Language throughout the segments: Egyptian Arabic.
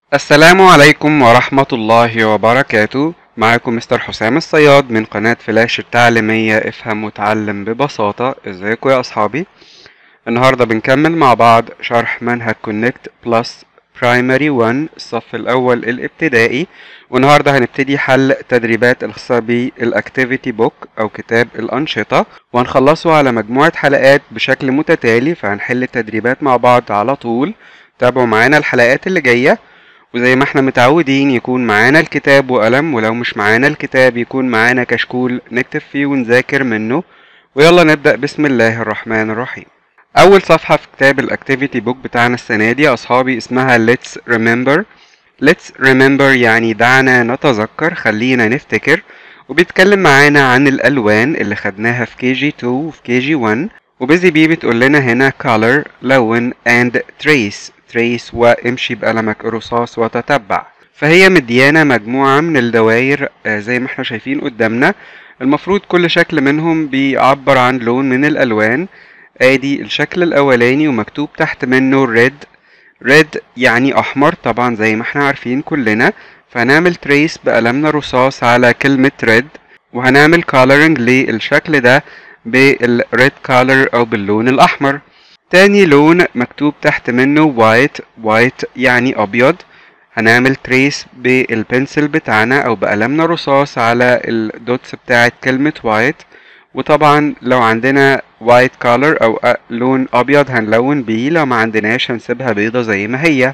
السلام عليكم ورحمة الله وبركاته معاكم مستر حسام الصياد من قناة فلاش التعليمية افهم وتعلم ببساطة ازيكم يا اصحابي النهاردة بنكمل مع بعض شرح منهج كونكت بلس برايمري 1 الصف الاول الابتدائي والنهاردة هنبتدي حل تدريبات الخاصة بالاكتيفيتي بوك او كتاب الانشطة وهنخلصه على مجموعة حلقات بشكل متتالي فهنحل التدريبات مع بعض على طول تابعوا معانا الحلقات اللي جايه وزي ما احنا متعودين يكون معانا الكتاب وقلم ولو مش معانا الكتاب يكون معانا كشكول نكتب فيه ونذاكر منه ويلا نبدأ بسم الله الرحمن الرحيم أول صفحة في كتاب الأكتيفيتي بوك بتاعنا السنة دي يا أصحابي اسمها Let's Remember Let's Remember يعني دعنا نتذكر خلينا نفتكر وبيتكلم معانا عن الألوان اللي خدناها في كي جي 2 وفي كي جي 1 وبيزي بي بتقول لنا هنا color لون and trace trace وامشي بقلمك الرصاص وتتبع فهي مديانا مجموعة من الدوائر آه، زي ما احنا شايفين قدامنا المفروض كل شكل منهم بيعبر عن لون من الألوان ادي الشكل الأولاني ومكتوب تحت منه red red يعني أحمر طبعا زي ما احنا عارفين كلنا فهنعمل تريس بقلمنا رصاص على كلمة red وهنعمل coloring للشكل ده بالريد color أو باللون الأحمر تاني لون مكتوب تحت منه white white يعني أبيض هنعمل تريس بالبنسل بتاعنا أو بقلمنا رصاص على الدوتس بتاعت كلمة white وطبعا لو عندنا white color أو أ- لون أبيض هنلون بيه لو ما عندناش هنسيبها بيضة زي ما هي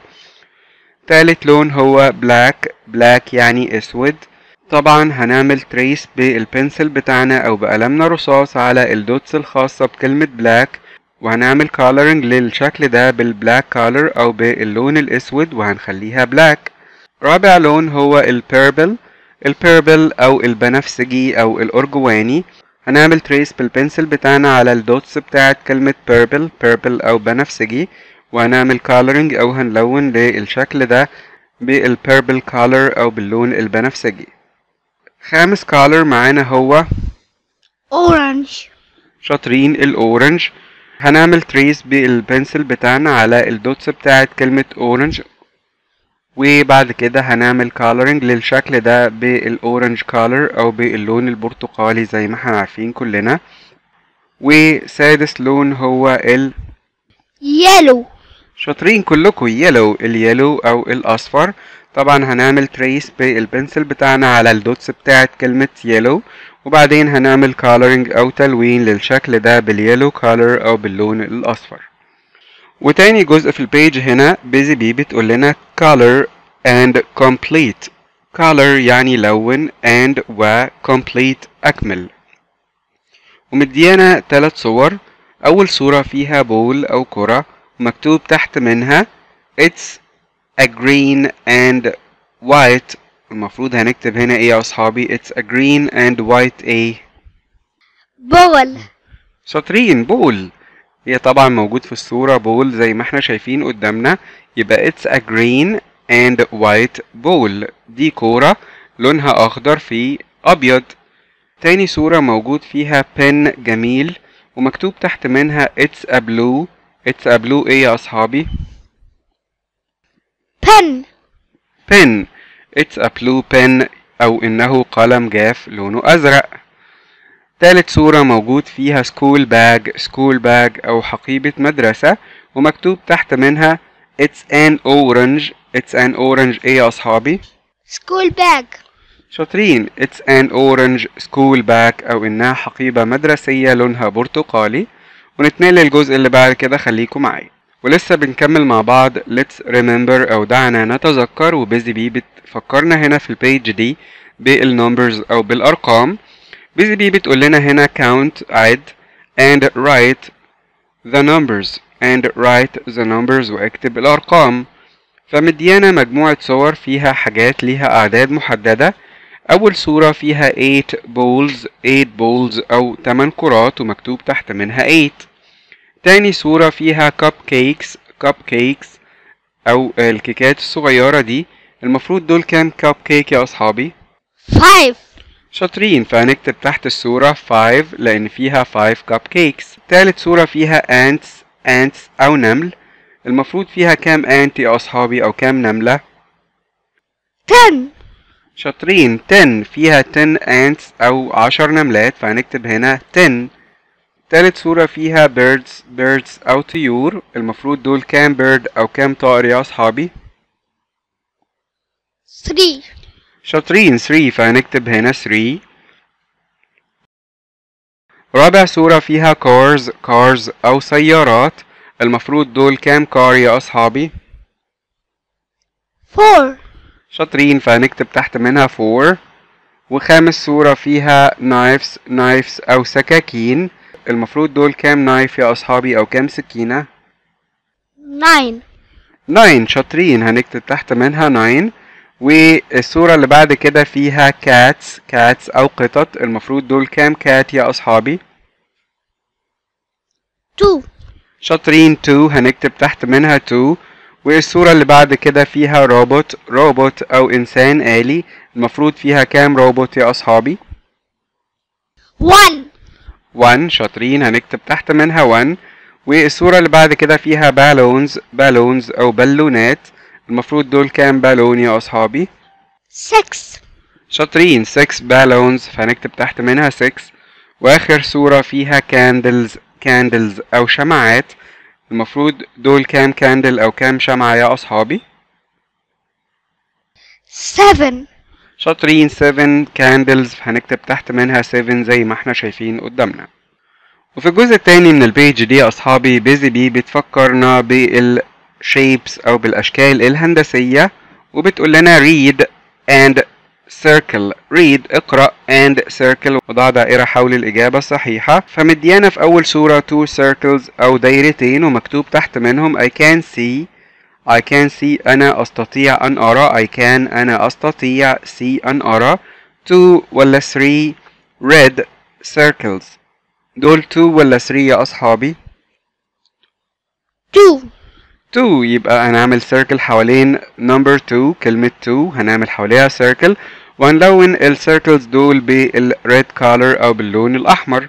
تالت لون هو black black يعني أسود طبعا هنعمل تريس بالبنسل بتاعنا أو بقلمنا رصاص على الدوتس الخاصة بكلمة black وهنعمل coloring للشكل ده بالبلاك color أو باللون الأسود وهنخليها black رابع لون هو البيربل البيربل أو البنفسجي أو الأرجواني هنعمل تريس بالبنسل بتاعنا على الدوتس بتاعت كلمة purple purple أو بنفسجي وهنعمل coloring أو هنلون للشكل ده بالبيربل color أو باللون البنفسجي خامس color معانا هو orange شاطرين الأورنج هنعمل تريس بالبنسل بتاعنا على الدوتس بتاعت كلمة اورنج وبعد كده هنعمل كالرنج للشكل ده بالاورنج كالر او باللون البرتقالي زي ما احنا عارفين كلنا وسادس لون هو ال yellow شاطرين كلكم يلو اليلو او الاصفر طبعا هنعمل تريس بالبنسل بتاعنا على الدوتس بتاعت كلمة يلو وبعدين هنعمل كالرنج او تلوين للشكل ده باليلو كالر او باللون الاصفر وتاني جزء في البيج هنا بيزي بي بتقول لنا color and complete color يعني لون and و complete اكمل ومديانا تلات صور اول صورة فيها بول او كرة ومكتوب تحت منها it's a green and white المفروض هنكتب هنا ايه يا اصحابي it's a green and white ايه ball شاطرين بول هي طبعا موجود في الصورة بول زي ما احنا شايفين قدامنا يبقى it's a green and white ball دي كورة لونها أخضر في أبيض تاني صورة موجود فيها بن جميل ومكتوب تحت منها it's a blue it's a blue ايه يا أصحابي pen pen it's a blue pen أو إنه قلم جاف لونه أزرق تالت صورة موجود فيها school bag school bag أو حقيبة مدرسة ومكتوب تحت منها it's an orange it's an orange إيه يا أصحابي؟ school bag شاطرين it's an orange school bag أو إنها حقيبة مدرسية لونها برتقالي ونتنقل للجزء اللي بعد كده خليكم معايا ولسه بنكمل مع بعض let's remember أو دعنا نتذكر وبيزي بي بتفكرنا هنا في البيج دي بالنمبرز أو بالأرقام بيزي بي بتقول لنا هنا count عد and write the numbers and write the numbers واكتب الأرقام فمديانا مجموعة صور فيها حاجات ليها أعداد محددة أول صورة فيها 8 bowls 8 bowls أو 8 كرات ومكتوب تحت منها 8 تاني صورة فيها كب كيكس كب كيكس أو الكيكات الصغيرة دي المفروض دول كام كب كيك يا أصحابي؟ five شاطرين فهنكتب تحت الصورة 5 لأن فيها 5 كب كيكس تالت صورة فيها ants ants أو نمل المفروض فيها كام ant يا أصحابي أو كام نملة ten شاطرين 10 فيها 10 ants أو 10 نملات فهنكتب هنا 10 تالت صورة فيها birds birds أو طيور المفروض دول كام bird أو كام طائر يا أصحابي three شاطرين 3 فهنكتب هنا 3 رابع صورة فيها cars cars أو سيارات المفروض دول كام كار يا أصحابي four شاطرين فهنكتب تحت منها 4 وخامس صورة فيها knives knives أو سكاكين المفروض دول كام نايف يا أصحابي أو كام سكينة nine 9 شاطرين هنكتب تحت منها 9 والصورة اللي بعد كده فيها cats cats أو قطط المفروض دول كام كات يا أصحابي two شاطرين 2 هنكتب تحت منها 2 والصورة اللي بعد كده فيها روبوت روبوت أو إنسان آلي المفروض فيها كام روبوت يا أصحابي one 1 شاطرين هنكتب تحت منها 1 والصورة اللي بعد كده فيها بالونز بالونز أو بالونات المفروض دول كام بالون يا أصحابي six شاطرين 6 بالونز فهنكتب تحت منها 6 وآخر صورة فيها كاندلز كاندلز أو شمعات المفروض دول كام كاندل أو كام شمعة يا أصحابي seven شاطرين 7 كاندلز هنكتب تحت منها 7 زي ما احنا شايفين قدامنا وفي الجزء التاني من البيج دي يا أصحابي بيزي بي بتفكرنا بالشيبس أو بالأشكال الهندسية وبتقول لنا read and circle read اقرأ and circle وضع دائرة حول الإجابة الصحيحة فمديانا في أول صورة two circles أو دايرتين ومكتوب تحت منهم I can see I can see أنا أستطيع أن أرى I can أنا أستطيع see أن أرى two ولا three red circles دول two ولا three يا أصحابي two two يبقى هنعمل circle حوالين number two كلمة two هنعمل حواليها circle وهنلون ال circles دول بال red color أو باللون الأحمر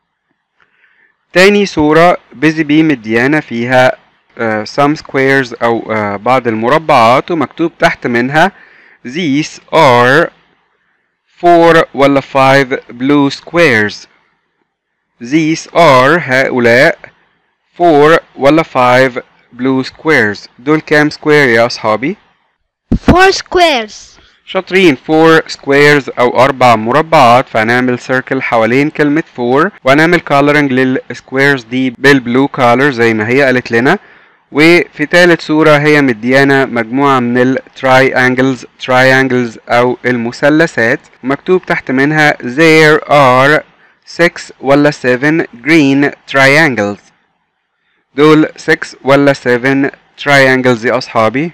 تاني صورة busy bee مديانا فيها آه، some squares أو آه، بعض المربعات ومكتوب تحت منها these are four ولا five blue squares these are هؤلاء four ولا five blue squares دول كام square يا أصحابي؟ four squares شاطرين 4 squares أو أربع مربعات فهنعمل circle حوالين كلمة 4 وهنعمل coloring للsquares دي بالبلو color زي ما هي قالت لنا وفي تالت صورة هي مديانا مجموعة من ال triangles triangles أو المثلثات مكتوب تحت منها there are 6 ولا 7 green triangles دول 6 ولا 7 triangles يا أصحابي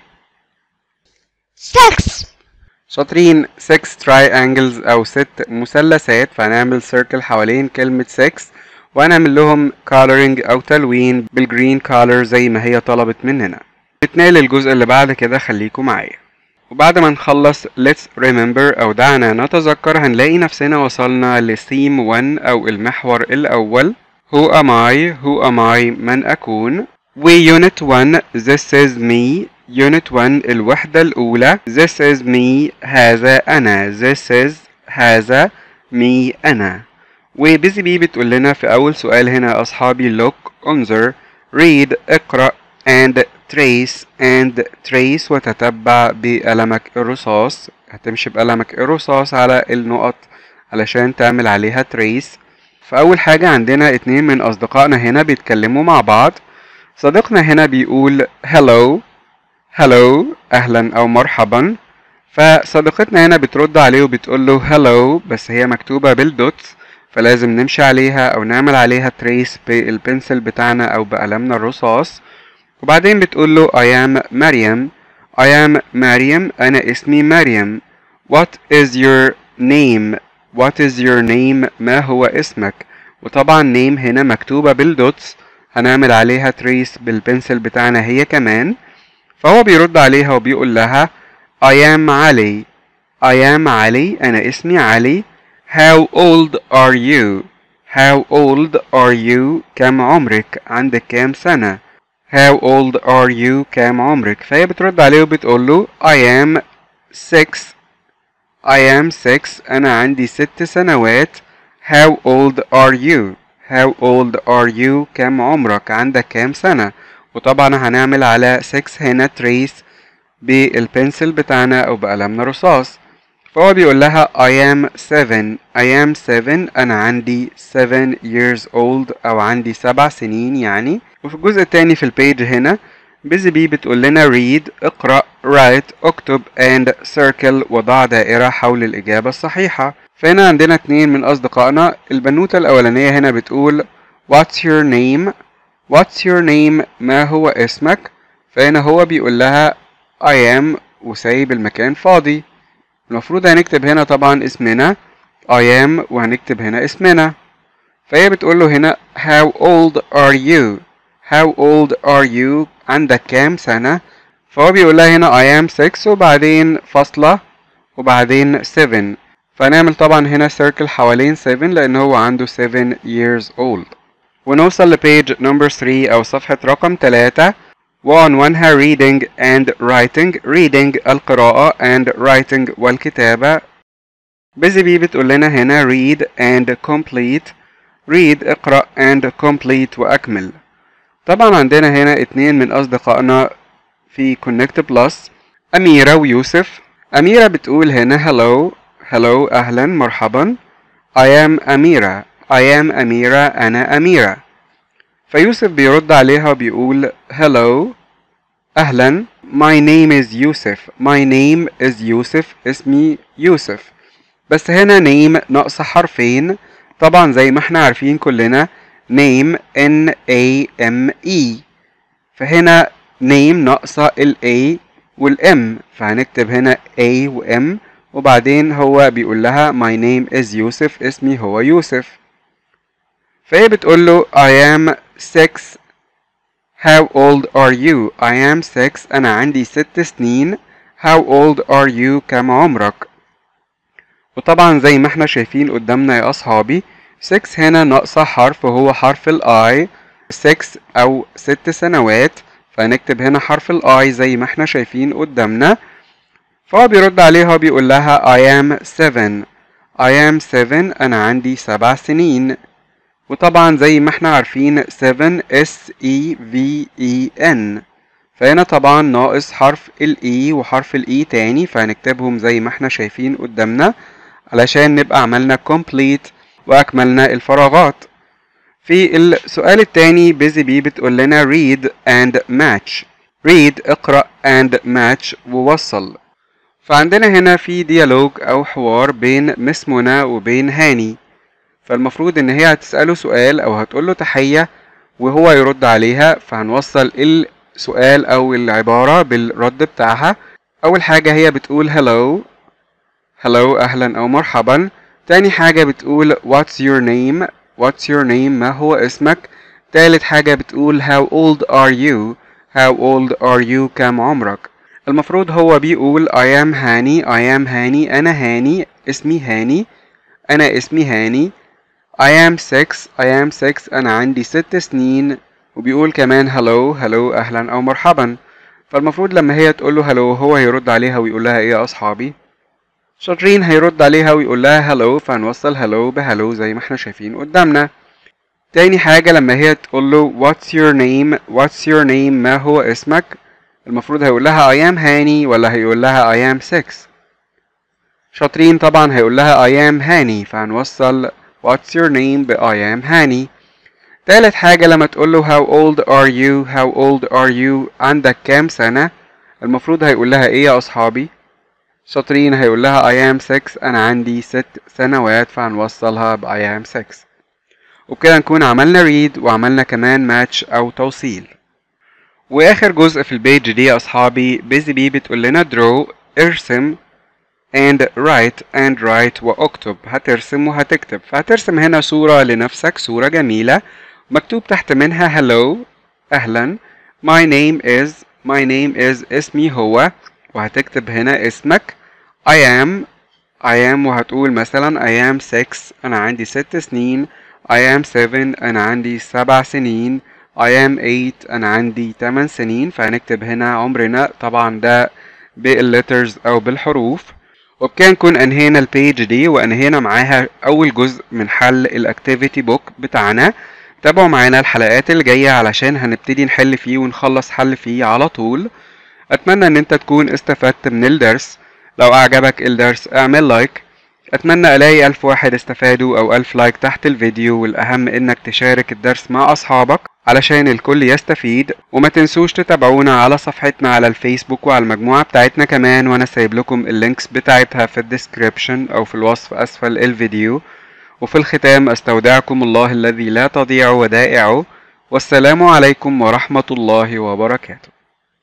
six شاطرين 6 triangles أو 6 مثلثات فهنعمل circle حوالين كلمة 6 وهنعمل لهم coloring أو تلوين بالجرين color زي ما هي طلبت مننا نتنقل للجزء اللي بعد كده خليكم معايا وبعد ما نخلص let's remember أو دعنا نتذكر هنلاقي نفسنا وصلنا لثيم 1 أو المحور الأول Who am I? Who am I? من أكون و unit 1 this is me unit 1 الوحدة الأولى this is me هذا أنا this is هذا me أنا وبيزي بي بتقول لنا في أول سؤال هنا يا أصحابي look انظر read اقرأ and trace and trace وتتبع بقلمك الرصاص هتمشي بقلمك الرصاص على النقط علشان تعمل عليها trace فأول حاجة عندنا اتنين من أصدقائنا هنا بيتكلموا مع بعض صديقنا هنا بيقول hello hello أهلا أو مرحبا فصديقتنا هنا بترد عليه وبتقول له hello بس هي مكتوبة بالدوتس فلازم نمشي عليها أو نعمل عليها تريس بالبنسل بتاعنا أو بقلمنا الرصاص وبعدين بتقول له I am مريم I am مريم أنا اسمي مريم What is your name What is your name ما هو اسمك وطبعا name هنا مكتوبة بالدوتس هنعمل عليها تريس بالبنسل بتاعنا هي كمان فهو بيرد عليها وبيقول لها I am علي I am علي أنا اسمي علي How old are you How old are you كم عمرك عندك كام سنة How old are you كام عمرك فهي بترد عليه وبتقول له I am six I am six أنا عندي ست سنوات How old are you How old are you كم عمرك عندك كام سنة وطبعا هنعمل على 6 هنا تريس بالبنسل بتاعنا أو بقلمنا رصاص فهو بيقول لها I am seven I am seven أنا عندي seven years old أو عندي سبع سنين يعني وفي الجزء التاني في البيج هنا بيزي بي بتقول لنا read اقرأ write اكتب and circle وضع دائرة حول الإجابة الصحيحة فهنا عندنا اتنين من أصدقائنا البنوتة الأولانية هنا بتقول What's your name What's your name ما هو اسمك فهنا هو بيقول لها I am وسايب المكان فاضي المفروض هنكتب هنا طبعا اسمنا I am وهنكتب هنا اسمنا فهي بتقول له هنا How old are you How old are you عندك كام سنة فهو بيقول لها هنا I am 6 وبعدين فاصلة وبعدين 7 فنعمل طبعا هنا circle حوالين 7 لأن هو عنده 7 years old ونوصل لبيج نمبر 3 أو صفحة رقم 3 وعنوانها reading and writing reading القراءة and writing والكتابة بيزي بي بتقول لنا هنا read and complete read اقرأ and complete وأكمل طبعا عندنا هنا اتنين من أصدقائنا في connect plus أميرة ويوسف أميرة بتقول هنا hello hello أهلا مرحبا I am أميرة I am أميرة أنا أميرة فيوسف بيرد عليها وبيقول hello أهلا my name is يوسف my name is يوسف اسمي يوسف بس هنا name ناقص حرفين طبعا زي ما احنا عارفين كلنا name n a m e فهنا name ناقصة ال a وال m فهنكتب هنا a و m وبعدين هو بيقول لها my name is يوسف اسمي هو يوسف فهي بتقول له I am six How old are you? I am six أنا عندي ست سنين How old are you? كم عمرك؟ وطبعا زي ما احنا شايفين قدامنا يا أصحابي 6 هنا ناقصة حرف وهو حرف ال I 6 أو ست سنوات فهنكتب هنا حرف ال I زي ما احنا شايفين قدامنا فهو بيرد عليها وبيقول لها I am seven I am seven أنا عندي سبع سنين وطبعا زي ما احنا عارفين 7 S E V E N فهنا طبعا ناقص حرف ال E وحرف ال E تاني فهنكتبهم زي ما احنا شايفين قدامنا علشان نبقى عملنا complete وأكملنا الفراغات في السؤال التاني بيزي بي بتقول لنا read and match read اقرأ and match ووصل فعندنا هنا في ديالوج أو حوار بين مس منى وبين هاني فالمفروض ان هي هتسأله سؤال او هتقوله تحية وهو يرد عليها فهنوصل السؤال او العبارة بالرد بتاعها اول حاجة هي بتقول hello hello اهلا او مرحبا تاني حاجة بتقول what's your name what's your name ما هو اسمك تالت حاجة بتقول how old are you how old are you كم عمرك المفروض هو بيقول I am هاني I am هاني أنا هاني اسمي هاني أنا اسمي هاني I am six I am six أنا عندي ست سنين وبيقول كمان hello hello أهلا أو مرحبا فالمفروض لما هي تقول له hello هو هيرد عليها ويقول لها إيه يا أصحابي شاطرين هيرد عليها ويقول لها hello فهنوصل hello بhello زي ما احنا شايفين قدامنا تاني حاجة لما هي تقول له what's your name what's your name ما هو اسمك المفروض هيقول لها I am هاني ولا هيقول لها I am six شاطرين طبعا هيقول لها I am هاني فهنوصل What's your name ب I am هاني تالت حاجة لما تقول له how old are you how old are you عندك كام سنة المفروض هيقول لها ايه يا أصحابي شاطرين هيقول لها I am six أنا عندي ست سنوات فهنوصلها ب I am six وبكده نكون عملنا read وعملنا كمان match أو توصيل وآخر جزء في البيج دي يا أصحابي بيزي بي بتقول لنا draw ارسم and write and write واكتب هترسم وهتكتب فهترسم هنا صورة لنفسك صورة جميلة مكتوب تحت منها hello أهلا my name is my name is اسمي هو وهتكتب هنا اسمك I am I am وهتقول مثلا I am six أنا عندي ست سنين I am seven أنا عندي سبع سنين I am eight أنا عندي تمن سنين فهنكتب هنا عمرنا طبعا ده بالليترز أو بالحروف وبكده نكون أنهينا البيج دي وأنهينا معاها أول جزء من حل الأكتيفيتي بوك بتاعنا تابعوا معانا الحلقات اللي جاية علشان هنبتدي نحل فيه ونخلص حل فيه على طول أتمنى إن أنت تكون استفدت من الدرس لو أعجبك الدرس اعمل لايك أتمنى ألاقي ألف واحد استفادوا أو ألف لايك تحت الفيديو والأهم إنك تشارك الدرس مع أصحابك علشان الكل يستفيد وما تنسوش تتابعونا على صفحتنا على الفيسبوك وعلى المجموعة بتاعتنا كمان وأنا سايب لكم اللينكس بتاعتها في الديسكريبشن أو في الوصف أسفل الفيديو وفي الختام أستودعكم الله الذي لا تضيع ودائعه والسلام عليكم ورحمة الله وبركاته